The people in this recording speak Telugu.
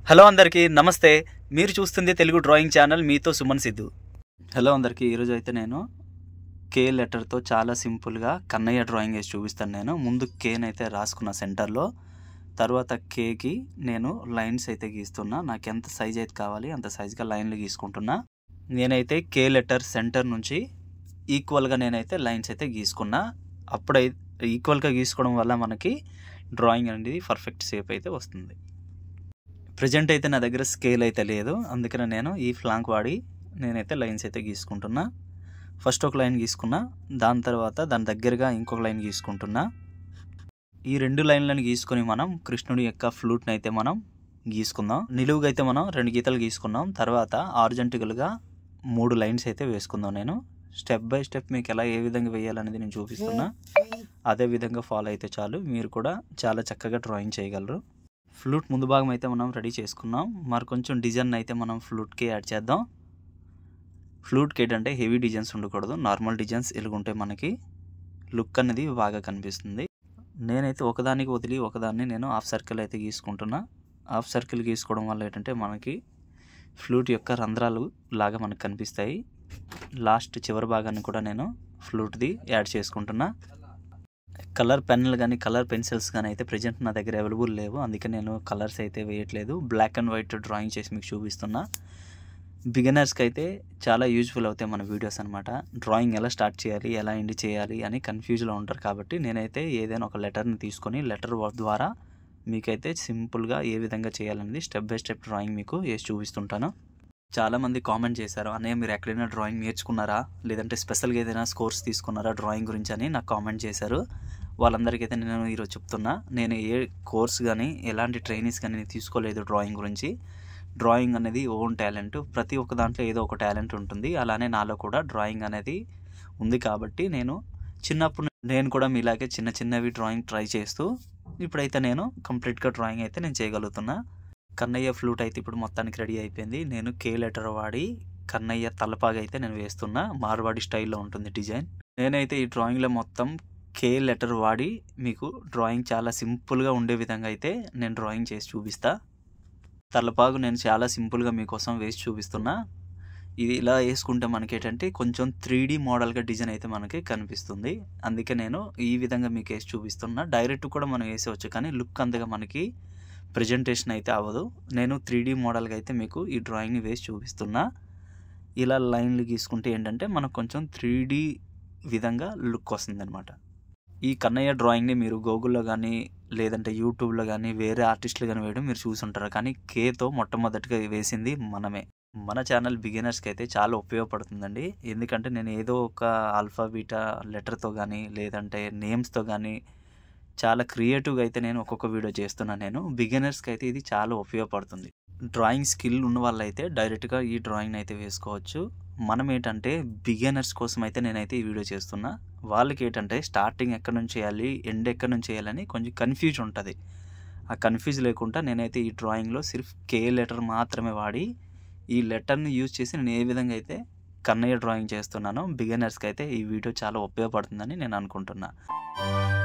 హలో అందరికీ నమస్తే మీరు చూస్తుంది తెలుగు డ్రాయింగ్ ఛానల్ మీతో సుమన్ సిద్ధు హలో అందరికీ ఈరోజు అయితే నేను కే లెటర్తో చాలా సింపుల్గా కన్నయ్య డ్రాయింగ్ వేసి చూపిస్తాను నేను ముందు కేని అయితే రాసుకున్న సెంటర్లో తర్వాత కేకి నేను లైన్స్ అయితే గీస్తున్నా నాకు ఎంత సైజ్ అయితే కావాలి అంత సైజ్గా లైన్లు గీసుకుంటున్నా నేనైతే కే లెటర్ సెంటర్ నుంచి ఈక్వల్గా నేనైతే లైన్స్ అయితే గీసుకున్నా అప్పుడై ఈక్వల్గా గీసుకోవడం వల్ల మనకి డ్రాయింగ్ అనేది పర్ఫెక్ట్ షేప్ అయితే వస్తుంది ప్రజెంట్ అయితే నా దగ్గర స్కేల్ అయితే లేదు అందుకనే నేను ఈ ఫ్లాంక్ వాడి నేనైతే లైన్స్ అయితే గీసుకుంటున్నా ఫస్ట్ ఒక లైన్ గీసుకున్నా దాని తర్వాత దాని దగ్గరగా ఇంకొక లైన్ గీసుకుంటున్నా ఈ రెండు లైన్లను గీసుకొని మనం కృష్ణుడి యొక్క ఫ్లూట్ని అయితే మనం గీసుకుందాం నిలువుగా అయితే మనం రెండు గీతలు గీసుకున్నాం తర్వాత ఆర్జెంటికల్గా మూడు లైన్స్ అయితే వేసుకుందాం నేను స్టెప్ బై స్టెప్ మీకు ఎలా ఏ విధంగా వేయాలనేది నేను చూపిస్తున్నా అదే విధంగా ఫాలో అయితే చాలు మీరు కూడా చాలా చక్కగా డ్రాయింగ్ చేయగలరు ఫ్లూట్ ముందు భాగం అయితే మనం రెడీ చేసుకున్నాం మరి కొంచెం డిజైన్ అయితే మనం ఫ్లూట్కి యాడ్ చేద్దాం ఫ్లూట్కి ఏంటంటే హెవీ డిజైన్స్ ఉండకూడదు నార్మల్ డిజైన్స్ ఎలుగుంటే మనకి లుక్ అనేది బాగా కనిపిస్తుంది నేనైతే ఒకదానికి వదిలి ఒకదాన్ని నేను హాఫ్ సర్కిల్ అయితే గీసుకుంటున్నా హాఫ్ సర్కిల్ గీసుకోవడం వల్ల ఏంటంటే మనకి ఫ్లూట్ యొక్క రంధ్రాలు లాగా మనకు కనిపిస్తాయి లాస్ట్ చివరి భాగాన్ని కూడా నేను ఫ్లూట్ది యాడ్ చేసుకుంటున్నా కలర్ పెన్నులు కానీ కలర్ పెన్సిల్స్ కానీ అయితే ప్రజెంట్ నా దగ్గర అవైలబుల్ లేవు అందుకే నేను కలర్స్ అయితే వేయట్లేదు బ్లాక్ అండ్ వైట్ డ్రాయింగ్ చేసి మీకు చూపిస్తున్నా బిగినర్స్కి అయితే చాలా యూజ్ఫుల్ అవుతాయి మన వీడియోస్ అనమాట డ్రాయింగ్ ఎలా స్టార్ట్ చేయాలి ఎలా ఎండ్ చేయాలి అని కన్ఫ్యూజ్లో ఉంటారు కాబట్టి నేనైతే ఏదైనా ఒక లెటర్ని తీసుకొని లెటర్ ద్వారా మీకైతే సింపుల్గా ఏ విధంగా చేయాలనేది స్టెప్ బై స్టెప్ డ్రాయింగ్ మీకు వేసి చూపిస్తుంటాను చాలామంది కామెంట్ చేశారు అన్నయ్య మీరు ఎక్కడైనా డ్రాయింగ్ నేర్చుకున్నారా లేదంటే స్పెషల్గా ఏదైనా స్కోర్స్ తీసుకున్నారా డ్రాయింగ్ గురించి అని నాకు కామెంట్ చేశారు వాళ్ళందరికైతే నేను ఈరోజు చెప్తున్నా నేను ఏ కోర్స్ కానీ ఎలాంటి ట్రైనింగ్స్ కానీ తీసుకోలేదు డ్రాయింగ్ గురించి డ్రాయింగ్ అనేది ఓన్ టాలెంట్ ప్రతి ఒక్క దాంట్లో ఏదో ఒక టాలెంట్ ఉంటుంది అలానే నాలో కూడా డ్రాయింగ్ అనేది ఉంది కాబట్టి నేను చిన్నప్పుడు నేను కూడా మీలాగే చిన్న చిన్నవి డ్రాయింగ్ ట్రై చేస్తూ ఇప్పుడైతే నేను కంప్లీట్గా డ్రాయింగ్ అయితే నేను చేయగలుగుతున్నా కన్నయ్య ఫ్లూట్ అయితే ఇప్పుడు మొత్తానికి రెడీ అయిపోయింది నేను కే లెటర్ వాడి కన్నయ్య తలపాగా అయితే నేను వేస్తున్నా మార్వాడి స్టైల్లో ఉంటుంది డిజైన్ నేనైతే ఈ డ్రాయింగ్లో మొత్తం కే లెటర్ వాడి మీకు డ్రాయింగ్ చాలా సింపుల్గా ఉండే విధంగా అయితే నేను డ్రాయింగ్ చేసి చూపిస్తా తలపాగు నేను చాలా సింపుల్గా మీకోసం వేసి చూపిస్తున్నా ఇది ఇలా వేసుకుంటే మనకి ఏంటంటే కొంచెం త్రీ డీ మోడల్గా డిజైన్ అయితే మనకి కనిపిస్తుంది అందుకే నేను ఈ విధంగా మీకు వేసి చూపిస్తున్నా డైరెక్ట్ కూడా మనం వేసేవచ్చు కానీ లుక్ అంతగా మనకి ప్రజెంటేషన్ అయితే అవ్వదు నేను త్రీ డీ మోడల్గా అయితే మీకు ఈ డ్రాయింగ్ని వేసి చూపిస్తున్నా ఇలా లైన్లు గీసుకుంటే ఏంటంటే మనకు కొంచెం త్రీ డీ విధంగా లుక్ వస్తుంది అనమాట ఈ కన్నయ్య డ్రాయింగ్ని మీరు గూగుల్లో కానీ లేదంటే యూట్యూబ్లో కానీ వేరే ఆర్టిస్టులు కానీ వేయడం మీరు చూసుంటారు కానీ కేతో మొట్టమొదటిగా వేసింది మనమే మన ఛానల్ బిగినర్స్కి అయితే చాలా ఉపయోగపడుతుందండి ఎందుకంటే నేను ఏదో ఒక ఆల్ఫాబీటా లెటర్తో కానీ లేదంటే నేమ్స్తో కానీ చాలా క్రియేటివ్గా అయితే నేను ఒక్కొక్క వీడియో చేస్తున్నాను నేను బిగినర్స్కి అయితే ఇది చాలా ఉపయోగపడుతుంది డ్రాయింగ్ స్కిల్ ఉన్న వాళ్ళైతే డైరెక్ట్గా ఈ డ్రాయింగ్ అయితే వేసుకోవచ్చు మనం ఏంటంటే బిగినర్స్ కోసం అయితే నేనైతే ఈ వీడియో చేస్తున్నా వాళ్ళకి ఏంటంటే స్టార్టింగ్ ఎక్కడి నుంచి చేయాలి ఎండ్ ఎక్కడి నుంచి చేయాలని కొంచెం కన్ఫ్యూజ్ ఉంటుంది ఆ కన్ఫ్యూజ్ లేకుండా నేనైతే ఈ డ్రాయింగ్లో సిర్ఫ్ కే లెటర్ మాత్రమే వాడి ఈ లెటర్ని యూజ్ చేసి నేను ఏ విధంగా అయితే కన్నయ్య డ్రాయింగ్ చేస్తున్నానో బిగినర్స్కి అయితే ఈ వీడియో చాలా ఉపయోగపడుతుందని నేను అనుకుంటున్నా